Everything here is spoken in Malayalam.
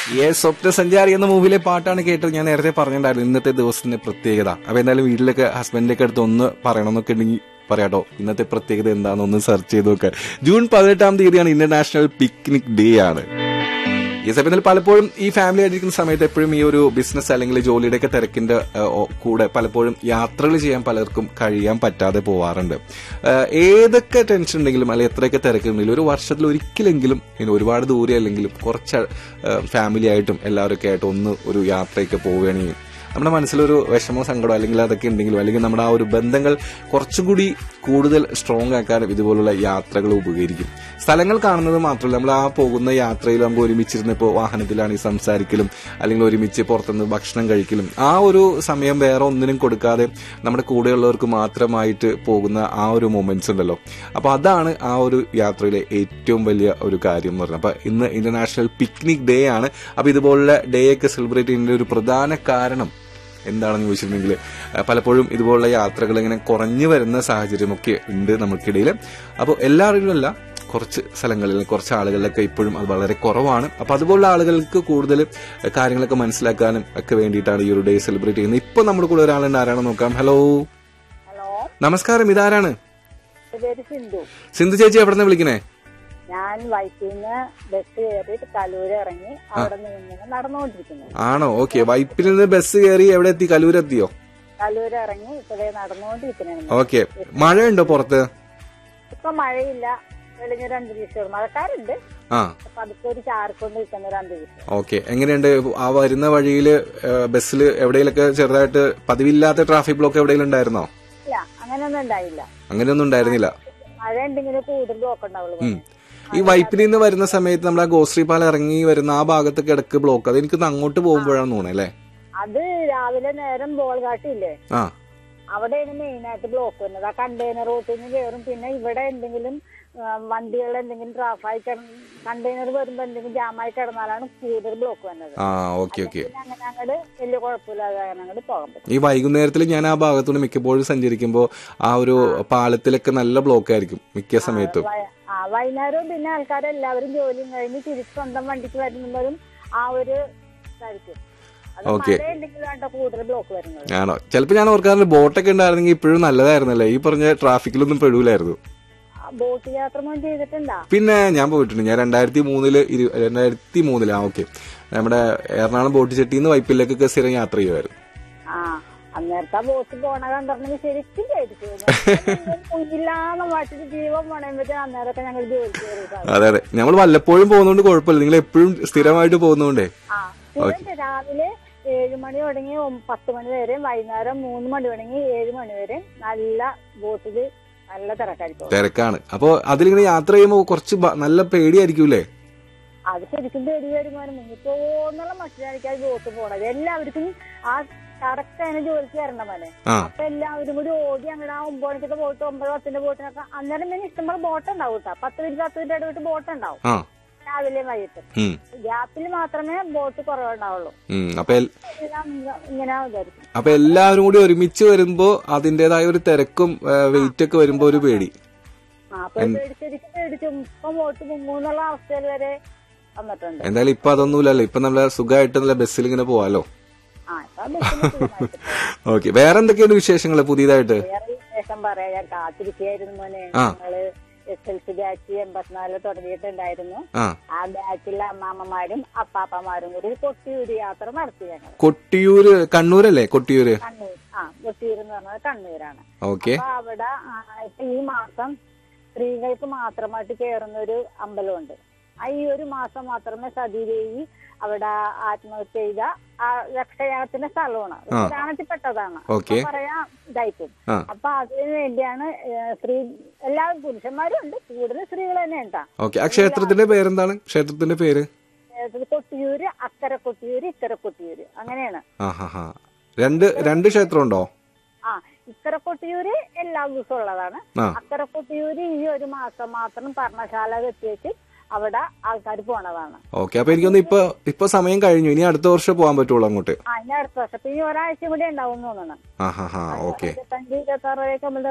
ഏ സ്വപ്ന സഞ്ചാരി എന്ന മൂവിയിലെ പാട്ടാണ് കേട്ടത് ഞാൻ നേരത്തെ പറഞ്ഞിട്ടുണ്ടായിരുന്നു ഇന്നത്തെ ദിവസത്തിന്റെ പ്രത്യേകത അപ്പൊ എന്തായാലും വീട്ടിലൊക്കെ ഹസ്ബൻഡിന്റെ അടുത്ത് ഒന്ന് പറയണമെന്നൊക്കെ ഉണ്ടെങ്കിൽ പറയാട്ടോ ഇന്നത്തെ പ്രത്യേകത എന്താണെന്ന് ഒന്ന് സെർച്ച് ചെയ്ത് നോക്കുക ജൂൺ പതിനെട്ടാം തീയതിയാണ് ഇന്റർനാഷണൽ പിക്നിക് ഡേ ആണ് ഈ സമയത്തിൽ പലപ്പോഴും ഈ ഫാമിലി ആയിരിക്കുന്ന സമയത്ത് എപ്പോഴും ഈ ഒരു ബിസിനസ് അല്ലെങ്കിൽ ജോലിയുടെ ഒക്കെ തിരക്കിന്റെ ഏഹ്, ഓ- കൂടെ പലപ്പോഴും യാത്രകൾ ചെയ്യാൻ പലർക്കും കഴിയാൻ പറ്റാതെ പോവാറുണ്ട് ഏഹ്, ഏതൊക്കെ ടെൻഷൻ ഉണ്ടെങ്കിലും അല്ലെങ്കിൽ എത്രയൊക്കെ തിരക്കുണ്ടെങ്കിലും ഒരു വർഷത്തിൽ ഒരിക്കലെങ്കിലും ഇനി ഒരുപാട് ദൂരെ അല്ലെങ്കിലും കുറച്ച് ഫാമിലി ആയിട്ടും എല്ലാവരൊക്കെ ആയിട്ട് ഒന്ന് ഒരു യാത്രയൊക്കെ പോവുകയാണെങ്കിൽ നമ്മുടെ മനസ്സിലൊരു വിഷമോ സങ്കടമോ അല്ലെങ്കിൽ അതൊക്കെ ഉണ്ടെങ്കിലും അല്ലെങ്കിൽ നമ്മുടെ ആ ഒരു ബന്ധങ്ങൾ കുറച്ചുകൂടി കൂടുതൽ സ്ട്രോങ് ആക്കാനും ഇതുപോലുള്ള യാത്രകൾ ഉപകരിക്കും സ്ഥലങ്ങൾ കാണുന്നത് മാത്രമല്ല നമ്മൾ ആ പോകുന്ന യാത്രയിൽ നമുക്ക് ഒരുമിച്ചിരുന്ന് ഇപ്പോൾ വാഹനത്തിലാണ് ഈ സംസാരിക്കലും അല്ലെങ്കിൽ ഒരുമിച്ച് പുറത്തുനിന്ന് ഭക്ഷണം കഴിക്കലും ആ ഒരു സമയം വേറെ ഒന്നിനും കൊടുക്കാതെ നമ്മുടെ കൂടെയുള്ളവർക്ക് മാത്രമായിട്ട് പോകുന്ന ആ ഒരു മൊമെന്റ്സ് ഉണ്ടല്ലോ അപ്പൊ അതാണ് ആ ഒരു യാത്രയിലെ ഏറ്റവും വലിയ ഒരു കാര്യം എന്ന് പറയുന്നത് അപ്പൊ ഇന്ന് ഇന്റർനാഷണൽ പിക്നിക് ഡേ ആണ് അപ്പൊ ഇതുപോലുള്ള ഡേ ഒക്കെ സെലിബ്രേറ്റ് ചെയ്യുന്നതിന്റെ ഒരു പ്രധാന കാരണം എന്താണെന്ന് ചോദിച്ചിട്ടുണ്ടെങ്കിൽ അഹ് പലപ്പോഴും ഇതുപോലുള്ള യാത്രകൾ ഇങ്ങനെ കുറഞ്ഞു വരുന്ന സാഹചര്യമൊക്കെ ഉണ്ട് നമുക്കിടയിൽ അപ്പോൾ എല്ലാവരിലുമല്ല കുറച്ച് സ്ഥലങ്ങളിൽ കുറച്ച് ആളുകളിലൊക്കെ ഇപ്പോഴും അത് വളരെ കുറവാണ് അപ്പൊ അതുപോലുള്ള ആളുകൾക്ക് കൂടുതൽ കാര്യങ്ങളൊക്കെ മനസ്സിലാക്കാനും ഒക്കെ വേണ്ടിയിട്ടാണ് ഈ ഒരു ഡേ സെലിബ്രേറ്റ് ചെയ്യുന്നത് ഇപ്പൊ നമ്മുടെ കൂടെ ഒരാളുണ്ട് ആരാണെന്ന് നോക്കാം ഹലോ ഹലോ നമസ്കാരം ഇതാരാണ് എന്റെ പേര് സിന്ധു സിന്ധു ചേച്ചി എവിടെ നിന്ന് വിളിക്കണേ ഞാൻ വൈറ്റിന്ന് ബസ് കയറിയിട്ട് കലൂര് ഇറങ്ങി അവിടെ നിന്ന് ഇങ്ങനെ നടന്നുകൊണ്ടിരിക്കുന്നു ആണോ ഓക്കെ വൈപ്പിൽ നിന്ന് ബസ് കയറി എവിടെ എത്തി കലൂരെത്തിയോ കലൂര് ഇറങ്ങി ഇപ്പോഴേ നടന്നുകൊണ്ടിരിക്കുന്നു ഓക്കെ മഴയുണ്ടോ പുറത്ത് ഇപ്പൊ മഴയില്ല തെളിഞ്ഞൊരു അന്തരീക്ഷം മഴക്കാരുണ്ട് ആ പതുക്കെ ഒരു ചാറിക്കൊണ്ട് നിൽക്കുന്ന ഒരു അന്തരീക്ഷം ഓക്കെ എങ്ങനെയുണ്ട് ആ വരുന്ന വഴിയില് ബസ്സിൽ എവിടെയെങ്കിലൊക്കെ ചെറുതായിട്ട് പതിവില്ലാത്ത ട്രാഫിക് ബ്ലോക്ക് എവിടെയെങ്കിലും ഉണ്ടായിരുന്നോ ഇല്ല അങ്ങനെയൊന്നും ഉണ്ടായില്ല അങ്ങനെയൊന്നും ഉണ്ടായിരുന്നില്ല മഴ ഉണ്ടെങ്കിൽ കൂടുതൽ ബ്ലോക്ക് ഉണ്ടാവുള്ളൂ ഉം. ഈ വൈപ്പിൽ നിന്ന് വരുന്ന സമയത്ത് നമ്മൾ ആ ഗോശ്രീ പാലം ഇറങ്ങി വരുന്ന ആ ഭാഗത്തൊക്കെ ഇടക്ക് ബ്ലോക്ക് അത് എനിക്കൊന്ന് അങ്ങോട്ട് പോകുമ്പോഴാണ് തോന്നുന്നത് അല്ലേ അത് രാവിലെ നേരം ബോൾ കാട്ടില്ലേ ആ അവിടെയാണ് മെയിൻ ആയിട്ട് ബ്ലോക്ക് വരുന്നത് ആ കണ്ടെയ്നർ റൂട്ടിൽ നിന്ന് കയറും പിന്നെ ഇവിടെ എന്തെങ്കിലും വണ്ടികൾ എന്തെങ്കിലും ട്രാഫായി കണ്ടെയ്നർ വരുമ്പോ എന്തെങ്കിലും ജാമായി കിടന്നാലാണ് കൂടുതൽ ബ്ലോക്ക് വന്നത് ആ ഓക്കെ ഓക്കെ പിന്നെ അങ്ങനെ അങ്ങോട്ട് വലിയ കുഴപ്പമില്ലാതെ അങ്ങോട്ട് പോകാൻ പറ്റും ഈ വൈകുന്നേരത്തിൽ ഞാൻ ആ ഭാഗത്തൂടെ മിക്കപ്പോഴും സഞ്ചരിക്കുമ്പോൾ ആ ഒരു പാലത്തിലൊക്കെ നല്ല ബ്ലോക്ക് ആയിരിക്കും മിക്ക സമയത്തും വൈ- ആ വൈകുന്നേരവും പിന്നെ ആൾക്കാരെല്ലാവരും ജോലിയും കഴിഞ്ഞ് തിരിച്ച് സ്വന്തം വണ്ടിക്ക് വരുമ്പോഴും ആ ഒരു ഇതായിരിക്കും അത് Okay. മഴ ഉണ്ടെങ്കിലാണ് കൂടുതൽ ബ്ലോക്ക് വരുന്നത് ആണോ ചിലപ്പോൾ ഞാൻ ഓർക്കാറുണ്ട് ബോട്ടൊക്കെ ഉണ്ടായിരുന്നെങ്കിൽ ഇപ്പോഴും നല്ലതായിരുന്നല്ലേ ഈ പറഞ്ഞ ട്രാഫിക്കിലൊന്നും പെടൂലായിരുന്നു ആ, ബോട്ട് യാത്ര മോൻ ചെയ്തിട്ടുണ്ടാ പിന്നെ ഞാൻ പോയിട്ടുണ്ട് ഞാൻ രണ്ടായിരത്തി മൂന്നില് ഇരു രണ്ടായിരത്തി മൂന്നില് ആ ഓക്കെ നമ്മുടെ എറണാകുളം ബോട്ട് ചെട്ടിന്ന് വൈപ്പിലേക്കൊക്കെ സ്ഥിരം യാത്ര ചെയ്യുമായിരുന്നു ആ അന്നേരത്തെ ആ ബോട്ട് പോണ കണ്ടിട്ടുണ്ടെങ്കിൽ ശരിക്കും പേടിച്ചു കുഞ്ഞില്ലാന്ന് മാറ്റിട്ട് ജീവൻ പണയുമ്പോഴത്തേ അന്നേരമൊക്കെ ഞങ്ങൾ ജോലിക്ക് കയറി അതെ അതെ നമ്മൾ വല്ലപ്പോഴും പോകുന്നതുകൊണ്ട് കുഴപ്പമില്ല നിങ്ങൾ എപ്പോഴും സ്ഥിരമായിട്ട് പോകുന്നതുകൊണ്ടേ ആ സ്ഥിരം രാവിലെ ഏഴ് മണി തുടങ്ങി ഒം- പത്ത് മണി വരെ വൈകുന്നേരം മൂന്ന് മണി തുടങ്ങി ഏഴ് മണി വരെ നല്ല ബോട്ടില് നല്ല തിരക്കായിരിക്കും തിരക്കാണ് അപ്പോ അതിലിങ്ങനെ യാത്ര ചെയ്യുമ്പോൾ കുറച്ച് ബ- നല്ല പേടിയായിരിക്കൂലേ അത് ശരിക്കും പേടി വരുമാനം മുങ്ങിപ്പോന്നുള്ള മട്ടിലായിരിക്കും ബോട്ട് പോണത് എല്ലാവർക്കും ആ കറക്റ്റ് അതിന് ജോലിക്ക് വരണം മോനെ ആ അപ്പൊ എല്ലാവരും കൂടി ഓടി അങ്ങോട്ട് ആ ഒമ്പത് മണിക്കത്തെ ബോട്ട് ഒമ്പത് പത്തിന്റെ ബോട്ടിനൊക്കെ അന്നേരം പിന്നെ ഇഷ്ടംപോലെ ബോട്ട് ഉണ്ടാവും കേട്ടോ പത്ത് മിനിറ്റ് പത്ത് മിനിറ്റ് ഇടവിട്ട് ബോട്ട് ഉണ്ടാവും ആ രാവിലെ വൈകിട്ട് ഉം ഗ്യാപ്പിൽ മാത്രമേ ബോട്ട് കുറവുണ്ടാവുള്ളൂ ഉം അപ്പൊ എൽ- എല്ലാം ഇങ്ങനെ വിചാരിക്കും അപ്പൊ എല്ലാവരും കൂടി ഒരുമിച്ച് വരുമ്പോ അതിന്റേതായ ഒരു തിരക്കും വെയിറ്റ് ഒക്കെ വരുമ്പോ ഒരു പേടി ആ അപ്പൊ പേടിച്ചടിച്ച് പേടിച്ചു ഇപ്പൊ ബോട്ട് മുങ്ങൂന്നുള്ള അവസ്ഥയിൽ വരെ വന്നിട്ടുണ്ട് എന്തായാലും ഇപ്പൊ അതൊന്നുമില്ലല്ലോ ഇപ്പൊ നല്ല സുഖമായിട്ട് നല്ല ബസ്സിൽ ഇങ്ങനെ പോവാലോ ആ ഇപ്പൊ ബസ്സിന് സുഖമായിട്ട് പോകാം. ഓക്കെ വേറെ എന്തൊക്കെയാണ് വിശേഷങ്ങൾ പുതിയതായിട്ട് വേറെ വിശേഷം പറയാ ഞാൻ കാത്തിരിക്കുകയായിരുന്നു മോനെ ആ. ഞങ്ങള് എസ് എൽ സി ബാച്ച് എൺപത്തിനാലില് തുടങ്ങിയിട്ടുണ്ടായിരുന്നു ആ ആ ബാച്ചിലെ അമ്മാമ്മമാരും അപ്പാപ്പമാരും കൂടി കൊട്ടിയൂര് യാത്ര നടത്തി ഞങ്ങൾ കൊട്ടിയൂര് കണ്ണൂരല്ലേ കൊട്ടിയൂര് കണ്ണൂർ ആ കൊട്ടിയൂർ എന്ന് പറഞ്ഞത് കണ്ണൂരാണ് ഓക്കെ അപ്പൊ അവിടെ ആ, ഇപ്പൊ ഈ മാസം സ്ത്രീകൾക്ക് മാത്രമായിട്ട് കയറുന്ന ഒരു അമ്പലമുണ്ട് ആ ഈ ഒരു മാസം മാത്രമേ സതീദേവി അവിടെ ആത്മഹത്യ ചെയ്ത ആ രക്ഷയാഗത്തിന്റെ സ്ഥലമാണ് അത് ആ. പുരാണത്തിൽപ്പെട്ടതാണ് ഓക്കെ. അപ്പൊ പറയാ ഇതായിട്ടും ആ അപ്പൊ അതിനു വേണ്ടിയാണ് ഏഹ്, സ്ത്രീ എല്ലാവരും പുരുഷന്മാരും ഉണ്ട് കൂടുതൽ സ്ത്രീകൾ തന്നെ ഉണ്ടാ ഓക്കെ ആ ക്ഷേത്രത്തിന്റെ പേരെന്താണ് ക്ഷേത്രത്തിന്റെ പേര് കൊട്ടിയൂര് അക്കരെ കൊട്ടിയൂര് ഇക്കരെ കൊട്ടിയൂര് അങ്ങനെയാണ് ആ ഹാ ഹാ രണ്ട് രണ്ട് ക്ഷേത്രം ഉണ്ടോ ആ ഇക്കരെ കൊട്ടിയൂര് എല്ലാ ദിവസവും ഉള്ളതാണ് ആ അക്കരെ കൊട്ടിയൂര് ഈ ഒരു മാസം മാത്രം പർണശാല വെച്ചേച്ച് അവിടെ ആൾക്കാർ പോണതാണ് ഓക്കെ അപ്പൊ എനിക്കൊന്ന് ഇപ്പൊ ഇപ്പൊ സമയം കഴിഞ്ഞു ഇനി അടുത്ത വർഷം പോകാൻ പറ്റുള്ളൂ അങ്ങോട്ട് ആ ഇനി അടുത്ത വർഷം ഇപ്പൊ ഈ ഒരാഴ്ച കൂടി ഉണ്ടാവും എന്ന് തോന്നണം ആ ഹാ ഹാ ഓക്കെ ഇരുപത്തഞ്ച് ഇരുപത്തി ആറ് വരെയൊക്കെ നമ്മൾ